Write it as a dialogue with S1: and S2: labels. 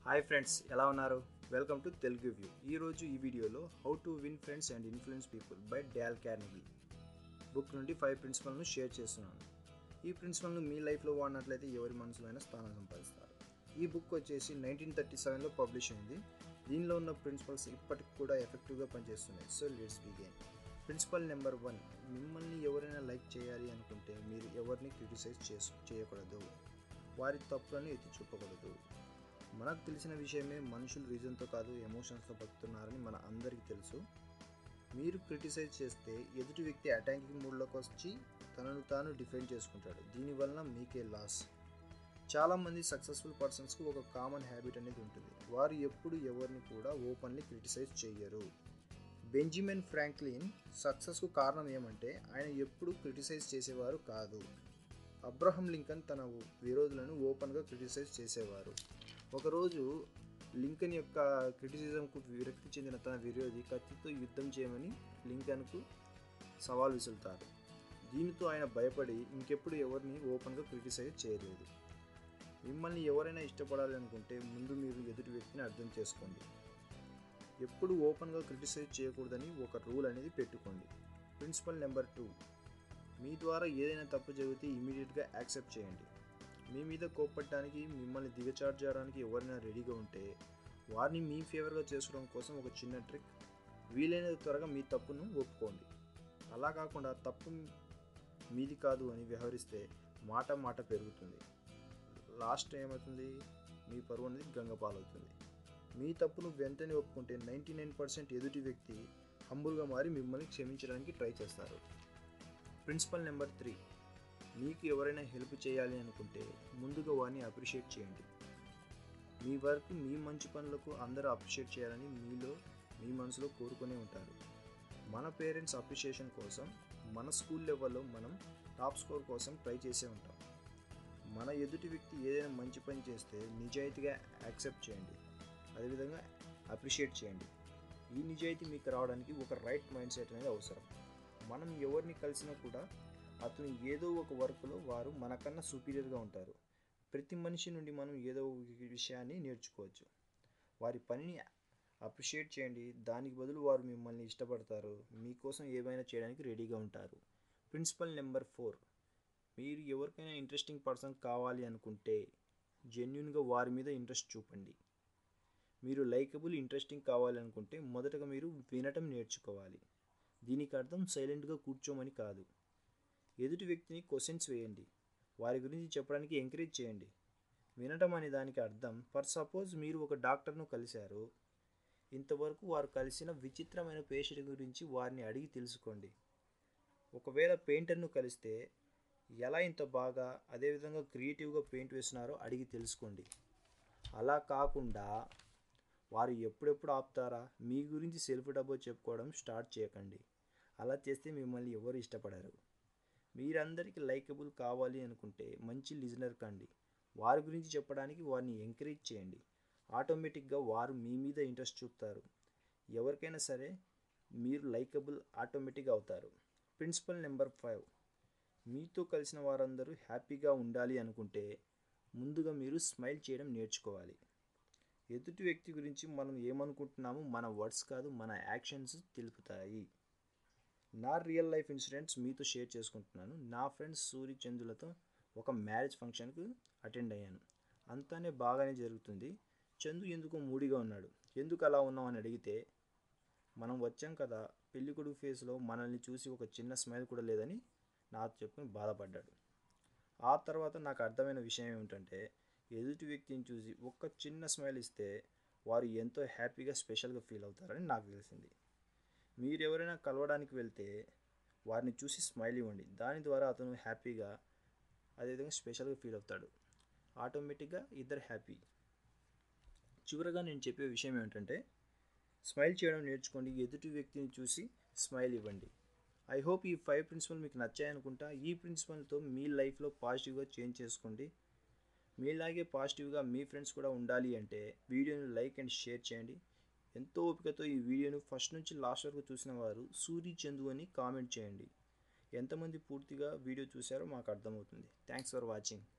S1: hi friends ఎలా ఉన్నారు welcome to Telugu view ఈరోజు ఈ వీడియోలో how to win friends and influence people by Dale Carnegie book నుండి ఫైవ్ ప్రిన్సిపల్ను షేర్ చేస్తున్నాను ఈ ప్రిన్సిపల్ను మీ లైఫ్లో వాడినట్లయితే ఎవరి మనసులో అయినా స్థానం సంపాదిస్తారు ఈ బుక్ వచ్చేసి నైన్టీన్ థర్టీ సెవెన్లో పబ్లిష్ అయింది దీనిలో ఉన్న ప్రిన్సిపల్స్ ఇప్పటికి కూడా ఎఫెక్టివ్గా పనిచేస్తున్నాయి so let's begin principle number one మిమ్మల్ని ఎవరైనా లైక్ చేయాలి అనుకుంటే మీరు ఎవరిని క్రిటిసైజ్ చేసు చేయకూడదు వారి తప్పులను ఎత్తి చూపకూడదు మనకు తెలిసిన విషయమే మనుషులు రీజన్తో కాదు ఎమోషన్స్తో బతుకుతున్నారని మన అందరికీ తెలుసు మీరు క్రిటిసైజ్ చేస్తే ఎదుటి వ్యక్తి అటాకింగ్ మూడ్లోకి వచ్చి తనను తాను డిఫెండ్ చేసుకుంటాడు దీనివల్ల మీకే లాస్ చాలామంది సక్సెస్ఫుల్ పర్సన్స్కి ఒక కామన్ హ్యాబిట్ అనేది ఉంటుంది వారు ఎప్పుడు ఎవరిని కూడా ఓపెన్లీ క్రిటిసైజ్ చేయరు బెంజిమిన్ ఫ్రాంక్లిన్ సక్సెస్కు కారణం ఏమంటే ఆయన ఎప్పుడు క్రిటిసైజ్ చేసేవారు కాదు అబ్రహం లింకన్ తన విరోధులను ఓపెన్గా క్రిటిసైజ్ చేసేవారు ఒకరోజు లింకన్ యొక్క క్రిటిసిజంకు విరక్తి చెందిన తన విరోధి కత్తితో యుద్ధం చేయమని లింకన్కు సవాల్ విసులుతారు దీనితో ఆయన భయపడి ఇంకెప్పుడు ఎవరిని ఓపెన్గా క్రిటిసైజ్ చేయలేదు మిమ్మల్ని ఎవరైనా ఇష్టపడాలి అనుకుంటే ముందు మీరు ఎదుటి వ్యక్తిని అర్థం చేసుకోండి ఎప్పుడు ఓపెన్గా క్రిటిసైజ్ చేయకూడదని ఒక రూల్ అనేది పెట్టుకోండి ప్రిన్సిపల్ నెంబర్ టూ మీ ద్వారా ఏదైనా తప్పు జరిగితే ఇమీడియట్గా యాక్సెప్ట్ చేయండి మీ మీద కోప్పట్టడానికి మిమ్మల్ని దిగచార్జడానికి ఎవరైనా రెడీగా ఉంటే వారిని మీ ఫేవర్గా చేసుకోవడం కోసం ఒక చిన్న ట్రిక్ వీలైనంత త్వరగా మీ తప్పును ఒప్పుకోండి అలా కాకుండా తప్పు మీది కాదు అని వ్యవహరిస్తే మాట మాట పెరుగుతుంది లాస్ట్ ఏమవుతుంది మీ పరువు అనేది గంగపాలవుతుంది మీ తప్పును వెంటనే ఒప్పుకుంటే నైంటీ నైన్ పర్సెంట్ ఎదుటి వ్యక్తి హంబుల్గా మారి మిమ్మల్ని క్షమించడానికి ట్రై చేస్తారు ప్రిన్సిపల్ నెంబర్ త్రీ మీకు ఎవరైనా హెల్ప్ చేయాలి అనుకుంటే ముందుగా వారిని అప్రిషియేట్ చేయండి మీ వర్క్ మీ మంచి పనులకు అందరూ అప్రిషియేట్ చేయాలని మీలో మీ మనసులో కోరుకునే ఉంటారు మన పేరెంట్స్ అప్రిషియేషన్ కోసం మన స్కూల్ లెవెల్లో మనం టాప్ స్కోర్ కోసం ట్రై చేసే ఉంటాం మన ఎదుటి వ్యక్తి ఏదైనా మంచి పని చేస్తే నిజాయితీగా యాక్సెప్ట్ చేయండి అదేవిధంగా అప్రిషియేట్ చేయండి ఈ నిజాయితీ మీకు రావడానికి ఒక రైట్ మైండ్ సెట్ అనేది అవసరం మనం ఎవరిని కలిసినా కూడా అతను ఏదో ఒక వర్క్లో వారు మనకన్నా సుపీరియర్గా ఉంటారు ప్రతి మనిషి నుండి మనం ఏదో ఒక విషయాన్ని నేర్చుకోవచ్చు వారి పనిని అప్రిషియేట్ చేయండి దానికి బదులు వారు మిమ్మల్ని ఇష్టపడతారు మీకోసం ఏమైనా చేయడానికి రెడీగా ఉంటారు ప్రిన్సిపల్ నెంబర్ ఫోర్ మీరు ఎవరికైనా ఇంట్రెస్టింగ్ పర్సన్ కావాలి అనుకుంటే జెన్యున్గా వారి మీద ఇంట్రెస్ట్ చూపండి మీరు లైకబుల్ ఇంట్రెస్టింగ్ కావాలనుకుంటే మొదటగా మీరు వినటం నేర్చుకోవాలి దీనికి అర్థం సైలెంట్గా కూర్చోమని కాదు ఎదుటి వ్యక్తిని క్వశ్చన్స్ వేయండి వారి గురించి చెప్పడానికి ఎంకరేజ్ చేయండి వినటం అనే దానికి అర్థం ఫర్ సపోజ్ మీరు ఒక డాక్టర్ను కలిశారు ఇంతవరకు వారు కలిసిన విచిత్రమైన పేషెంట్ గురించి వారిని అడిగి తెలుసుకోండి ఒకవేళ పెయింటర్ను కలిస్తే ఎలా ఇంత బాగా అదేవిధంగా క్రియేటివ్గా పెయింట్ వేస్తున్నారో అడిగి తెలుసుకోండి అలా కాకుండా వారు ఎప్పుడెప్పుడు ఆపుతారా మీ గురించి సెల్ఫ్ డబ్బో చెప్పుకోవడం స్టార్ట్ చేయకండి అలా చేస్తే మిమ్మల్ని ఎవరు ఇష్టపడరు మీరందరికీ లైకబుల్ కావాలి అనుకుంటే మంచి లిజనర్ కండి వారి గురించి చెప్పడానికి వారిని ఎంకరేజ్ చేయండి ఆటోమేటిక్గా వారు మీ మీద ఇంట్రెస్ట్ చూపుతారు ఎవరికైనా సరే మీరు లైకబుల్ ఆటోమేటిక్గా అవుతారు ప్రిన్సిపల్ నెంబర్ ఫైవ్ మీతో కలిసిన వారందరూ హ్యాపీగా ఉండాలి అనుకుంటే ముందుగా మీరు స్మైల్ చేయడం నేర్చుకోవాలి ఎదుటి వ్యక్తి గురించి మనం ఏమనుకుంటున్నామో మన వర్డ్స్ కాదు మన యాక్షన్స్ తెలుపుతాయి నా రియల్ లైఫ్ ఇన్సిడెంట్స్ మీతో షేర్ చేసుకుంటున్నాను నా ఫ్రెండ్స్ సూరి చందులతో ఒక మ్యారేజ్ ఫంక్షన్కి అటెండ్ అయ్యాను అంతానే బాగానే జరుగుతుంది చందు ఎందుకో మూడిగా ఉన్నాడు ఎందుకు అలా ఉన్నావు అని అడిగితే మనం వచ్చాం కదా పెళ్ళికొడుకు ఫేస్లో మనల్ని చూసి ఒక చిన్న స్మైల్ కూడా లేదని నాతో చెప్పుకొని బాధపడ్డాడు ఆ తర్వాత నాకు అర్థమైన విషయం ఏమిటంటే ఎదుటి వ్యక్తిని చూసి ఒక్క చిన్న స్మైల్ ఇస్తే వారు ఎంతో హ్యాపీగా స్పెషల్గా ఫీల్ అవుతారని నాకు తెలిసింది మీరు ఎవరైనా కలవడానికి వెళ్తే వారిని చూసి స్మైల్ ఇవ్వండి దాని ద్వారా అతను హ్యాపీగా అదేవిధంగా స్పెషల్గా ఫీల్ అవుతాడు ఆటోమేటిక్గా ఇద్దరు హ్యాపీ చివరగా నేను చెప్పే విషయం ఏమిటంటే స్మైల్ చేయడం నేర్చుకోండి ఎదుటి వ్యక్తిని చూసి స్మైల్ ఇవ్వండి ఐ హోప్ ఈ ఫైవ్ ప్రిన్సిపల్ మీకు నచ్చాయనుకుంటా ఈ ప్రిన్సిపల్తో మీ లైఫ్లో పాజిటివ్గా చేంజ్ చేసుకోండి మీలాగే పాజిటివ్గా మీ ఫ్రెండ్స్ కూడా ఉండాలి అంటే వీడియోని లైక్ అండ్ షేర్ చేయండి ఎంతో ఓపికతో ఈ వీడియోను ఫస్ట్ నుంచి లాస్ట్ వరకు చూసిన వారు సూరి చందు అని కామెంట్ చేయండి ఎంతమంది పూర్తిగా వీడియో చూశారో మాకు అర్థమవుతుంది థ్యాంక్స్ ఫర్ వాచింగ్